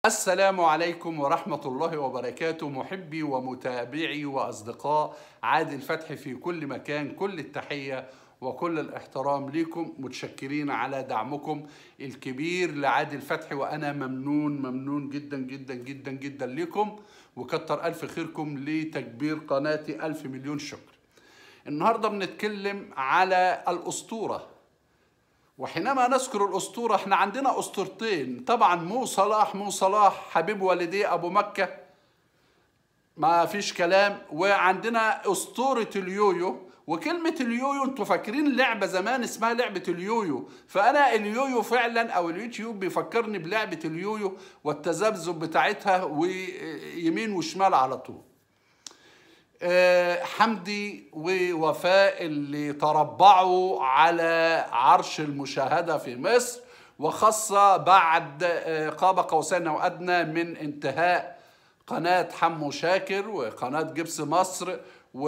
السلام عليكم ورحمة الله وبركاته محبي ومتابعي وأصدقاء عادل فتحي في كل مكان كل التحية وكل الاحترام لكم متشكرين على دعمكم الكبير لعادل فتحي وأنا ممنون ممنون جدا جدا جدا جدا لكم وكتر ألف خيركم لتكبير قناتي ألف مليون شكر النهاردة بنتكلم على الأسطورة وحينما نذكر الأسطورة احنا عندنا أسطورتين طبعا مو صلاح مو صلاح حبيب والديه أبو مكة ما فيش كلام وعندنا أسطورة اليويو وكلمة اليويو انتوا فاكرين لعبة زمان اسمها لعبة اليويو فأنا اليويو فعلا أو اليوتيوب بيفكرني بلعبة اليويو والتذبذب بتاعتها ويمين وشمال على طول آه، حمدي ووفاء اللي تربعوا على عرش المشاهدة في مصر وخاصة بعد آه، قاب قوسين أو أدنى من انتهاء قناة حمو شاكر وقناة جبس مصر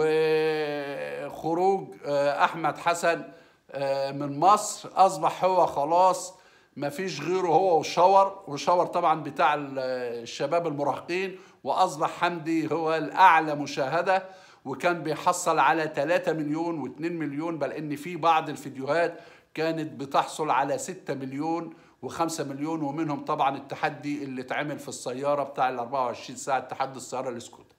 وخروج آه، أحمد حسن آه، من مصر أصبح هو خلاص ما فيش غيره هو وشاور وشاور طبعا بتاع ال- الشباب المراهقين وأصبح حمدي هو الأعلى مشاهدة وكان بيحصل على 3 مليون و2 مليون بل إن في بعض الفيديوهات كانت بتحصل على 6 مليون و5 مليون ومنهم طبعا التحدي اللي اتعمل في السيارة بتاع ال 24 ساعة تحدي السيارة الاسكوت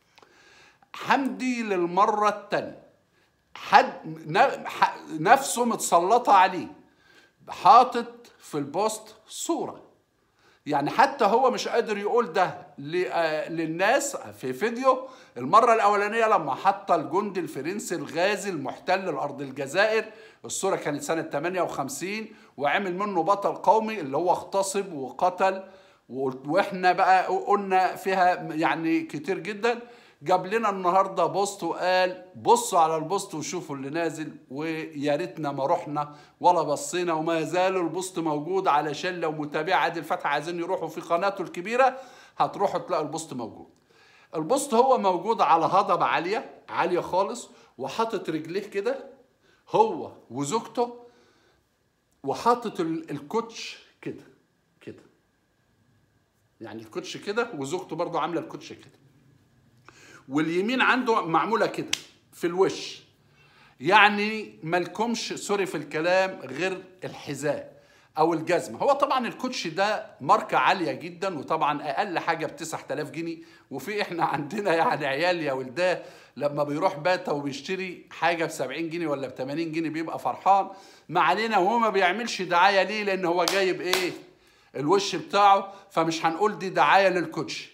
حمدي للمرة التانية حد ن- ح- نفسه متسلطة عليه حاطط في البوست صورة يعني حتى هو مش قادر يقول ده ل- آه، للناس في فيديو المرة الأولانية لما حط الجندي الفرنسي الغازي المحتل الأرض الجزائر الصورة كانت سنة 58 وعمل منه بطل قومي اللي هو اغتصب وقتل و- واحنا بقى قلنا فيها يعني كتير جدا جاب لنا النهارده بوست وقال بصوا على البوست وشوفوا اللي نازل ويا ريتنا ما رحنا ولا بصينا وما زال البوست موجود علشان لو متابعي عادل فتحي عايزين يروحوا في قناته الكبيره هتروحوا تلاقوا البوست موجود. البوست هو موجود على هضبه عاليه عاليه خالص وحاطط رجليه كده هو وزوجته وحاطط ال- الكوتش كده كده يعني الكوتش كده وزوجته برضه عامله الكوتش كده واليمين عنده معموله كده في الوش يعني مالكمش سوري في الكلام غير الحذاء او الجزمه هو طبعا الكوتش ده ماركه عاليه جدا وطبعا اقل حاجه ب 9000 جنيه وفي احنا عندنا يعني عيال يا ولداه لما بيروح باتا وبيشتري حاجه ب 70 جنيه ولا ب 80 جنيه بيبقى فرحان ما علينا وهو ما بيعملش دعايه ليه لان هو جايب ايه الوش بتاعه فمش هنقول دي دعايه للكوتش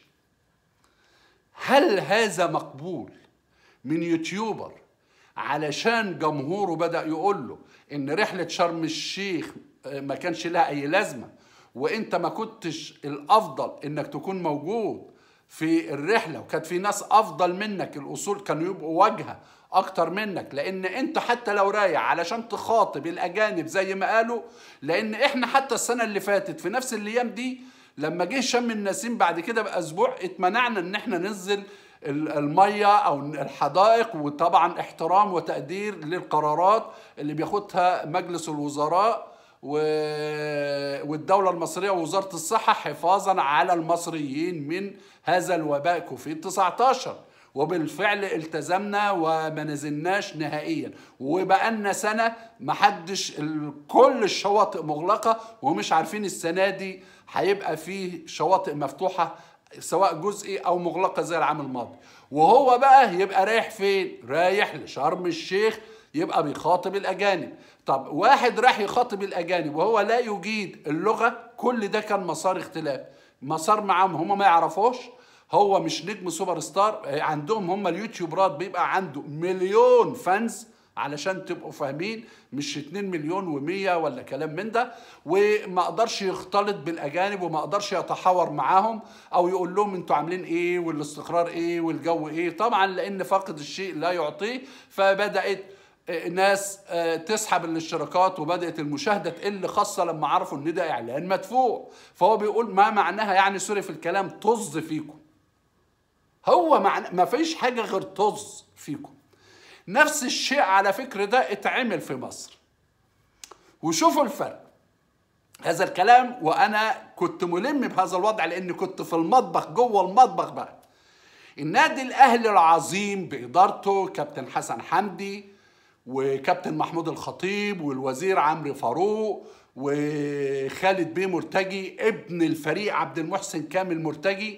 هل هذا مقبول من يوتيوبر علشان جمهوره بدأ يقول له إن رحلة شرم الشيخ آه، ما كانش لها أي لازمة وإنت ما كنتش الأفضل إنك تكون موجود في الرحلة وكانت في ناس أفضل منك الأصول كانوا يبقوا واجهة أكتر منك لأن أنت حتى لو رايح علشان تخاطب الأجانب زي ما قالوا لأن إحنا حتى السنة اللي فاتت في نفس الأيام دي لما جه شم النسيم بعد كده باسبوع اتمنعنا ان احنا ننزل ال- الميه او الحدائق وطبعا احترام وتقدير للقرارات اللي بياخدها مجلس الوزراء و- والدوله المصريه ووزاره الصحه حفاظا على المصريين من هذا الوباء كوفيد 19 وبالفعل التزمنا وما نزلناش نهائيا وبقالنا سنه محدش ال- كل الشواطئ مغلقه ومش عارفين السنه دي هيبقى فيه شواطئ مفتوحه سواء جزئي او مغلقه زي العام الماضي وهو بقى يبقى رايح فين رايح لشرم الشيخ يبقى بيخاطب الاجانب طب واحد راح يخاطب الاجانب وهو لا يجيد اللغه كل ده كان مسار اختلاف مسار معاهم هم ما يعرفوش هو مش نجم سوبر ستار عندهم هم اليوتيوبرات بيبقى عنده مليون فانز علشان تبقوا فاهمين مش 2 مليون و100 ولا كلام من ده وما قدرش يختلط بالاجانب وما قدرش يتحاور معاهم او يقول لهم انتوا عاملين ايه والاستقرار ايه والجو ايه طبعا لان فاقد الشيء لا يعطيه فبدات ناس آه، تسحب الاشتراكات وبدات المشاهده تقل خاصه لما عرفوا ان ده اعلان مدفوع فهو بيقول ما معناها يعني سوري في الكلام طز فيكم هو معنى ما فيش حاجه غير طز فيكم نفس الشيء على فكرة ده اتعمل في مصر وشوفوا الفرق هذا الكلام وانا كنت ملم بهذا الوضع لاني كنت في المطبخ جوه المطبخ بقى النادي الاهلي العظيم بادارته كابتن حسن حمدي وكابتن محمود الخطيب والوزير عمرو فاروق وخالد بيه مرتجي ابن الفريق عبد المحسن كامل مرتجي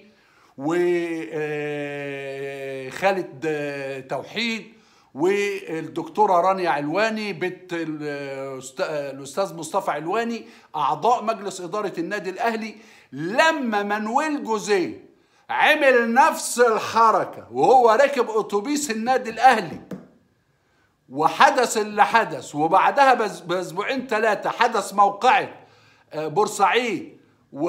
وخالد توحيد والدكتورة رانيا علواني بنت الأستاذ مصطفى علواني أعضاء مجلس إدارة النادي الأهلي لما مانويل جوزيه عمل نفس الحركة وهو راكب أتوبيس النادي الأهلي وحدث اللي حدث وبعدها بأسبوعين ثلاثة حدث موقعة بورسعيد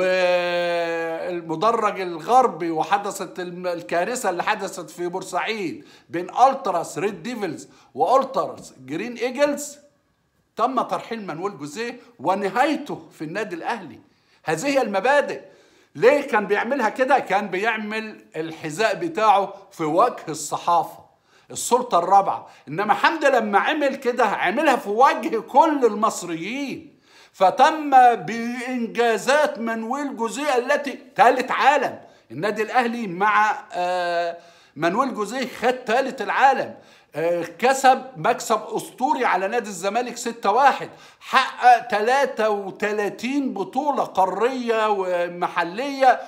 والمدرج الغربي وحدثت الكارثة اللي حدثت في بورسعيد بين ألتراس ريد ديفلز وألتراس جرين إيجلز تم ترحيل مانويل جوزيه ونهايته في النادي الأهلي هذه هي المبادئ ليه كان بيعملها كده كان بيعمل الحذاء بتاعه في وجه الصحافة السلطة الرابعة إنما حمدي لما عمل كده عملها في وجه كل المصريين فتم بإنجازات مانويل جوزيه التي ثالث عالم النادي الأهلي مع مانويل جوزيه خد ثالث العالم كسب مكسب اسطوري على نادي الزمالك 6-1 حقق 33 بطوله قاريه ومحليه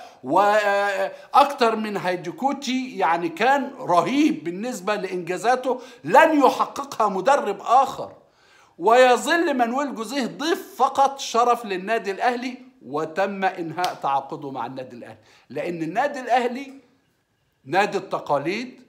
واكثر من هيديكوتي يعني كان رهيب بالنسبه لانجازاته لن يحققها مدرب اخر ويظل مانويل جوزيه ضيف فقط شرف للنادي الاهلي وتم انهاء تعاقده مع النادي الاهلي لان النادي الاهلي نادي التقاليد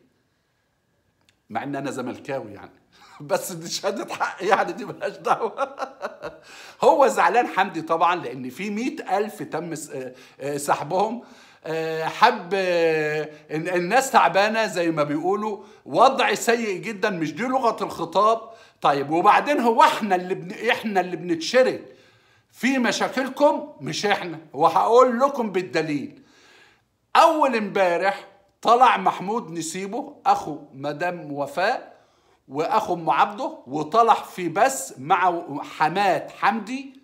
مع ان انا زملكاوي يعني بس دي شهاده حق يعني دي ملهاش دعوه هو زعلان حمدي طبعا لان في مئة ألف تم سحبهم حب الناس تعبانه زي ما بيقولوا وضع سيء جدا مش دي لغه الخطاب طيب وبعدين هو احنا اللي بن... احنا اللي بنتشرك في مشاكلكم مش احنا وهقول لكم بالدليل اول امبارح طلع محمود نسيبه اخو مدام وفاء واخو ام عبده وطلع في بس مع حماد حمدي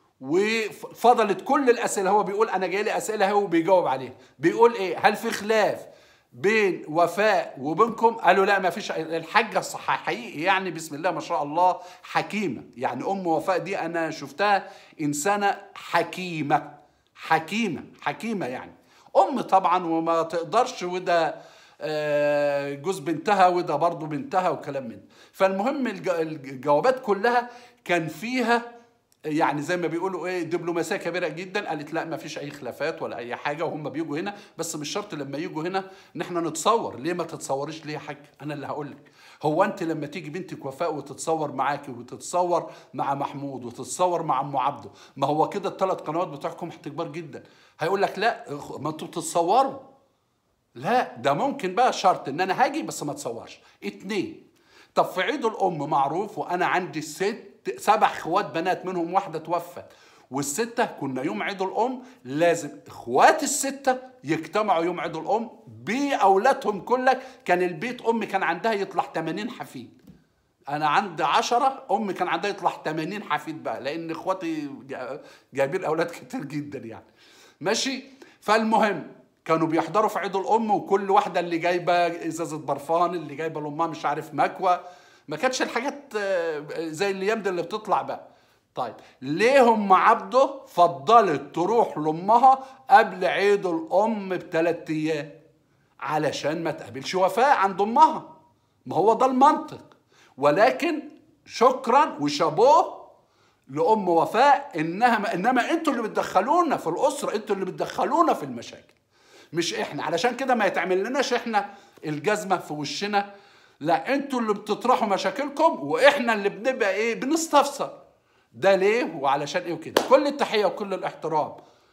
وفضلت كل الاسئله هو بيقول انا جاي لي اسئله هو بيجاوب عليها بيقول ايه هل في خلاف بين وفاء وبينكم قالوا لا ما فيش الحاجه صح حقيقي يعني بسم الله ما شاء الله حكيمه يعني ام وفاء دي انا شفتها انسانه حكيمه حكيمه حكيمه يعني ام طبعا وما تقدرش وده جوز بنتها وده برضه بنتها وكلام من فالمهم الجوابات كلها كان فيها يعني زي ما بيقولوا ايه دبلوماسيه كبيره جدا قالت لا ما فيش اي خلافات ولا اي حاجه وهم بيجوا هنا بس مش شرط لما يجوا هنا ان احنا نتصور ليه ما تتصوريش ليه يا حاج انا اللي هقول لك هو انت لما تيجي بنتك وفاء وتتصور معاكي وتتصور مع محمود وتتصور مع ام عبده ما هو كده الثلاث قنوات بتوعكم هتكبر جدا هيقول لك لا ما انتوا بتتصوروا لا ده ممكن بقى شرط ان انا هاجي بس ما تصورش اتنين طب في عيد الام معروف وانا عندي ست سبع اخوات بنات منهم واحده توفت والستة كنا يوم عيد الأم لازم إخوات الستة يجتمعوا يوم عيد الأم بأولادهم كلك كان البيت أمي كان عندها يطلع 80 حفيد أنا عندي عشرة أمي كان عندها يطلع 80 حفيد بقى لأن إخواتي جايبين أولاد كتير جدا يعني ماشي فالمهم كانوا بيحضروا في عيد الام وكل واحده اللي جايبه ازازه برفان اللي جايبه لامها مش عارف مكوى ما كانتش الحاجات زي الايام دي اللي بتطلع بقى طيب ليه ام عبده فضلت تروح لامها قبل عيد الام بثلاث ايام علشان ما تقابلش وفاء عند امها ما هو ده المنطق ولكن شكرا وشابوه لام وفاء انها انما انتوا اللي بتدخلونا في الاسره انتوا اللي بتدخلونا في المشاكل مش احنا علشان كده ما يتعمل لناش احنا الجزمه في وشنا لا انتوا اللي بتطرحوا مشاكلكم واحنا اللي بنبقى ايه بنستفسر ده ليه وعلشان ايه وكده كل التحيه وكل الاحترام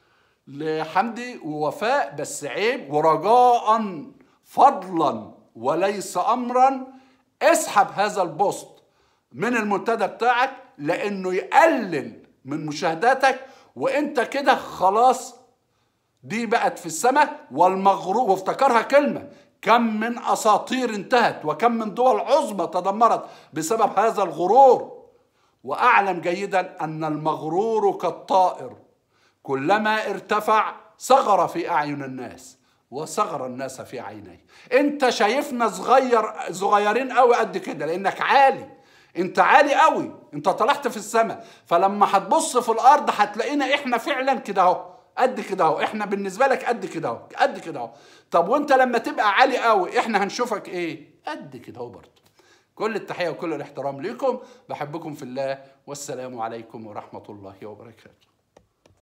لحمدي ووفاء بس عيب ورجاء فضلا وليس امرا اسحب هذا البوست من المنتدى بتاعك لانه يقلل من مشاهداتك وانت كده خلاص دي بقت في السماء والمغرور وافتكرها كلمة كم من أساطير انتهت وكم من دول عظمى تدمرت بسبب هذا الغرور واعلم جيدا ان المغرور كالطائر كلما ارتفع صغر في اعين الناس وصغر الناس في عينيه انت شايفنا صغير صغيرين قوي قد كده لانك عالي انت عالي قوي انت طلعت في السماء فلما هتبص في الارض هتلاقينا احنا فعلا كده اهو قد كده اهو احنا بالنسبه لك قد كده اهو قد كده اهو طب وانت لما تبقى عالي قوي احنا هنشوفك ايه قد كده اهو برضه كل التحيه وكل الاحترام لكم بحبكم في الله والسلام عليكم ورحمه الله وبركاته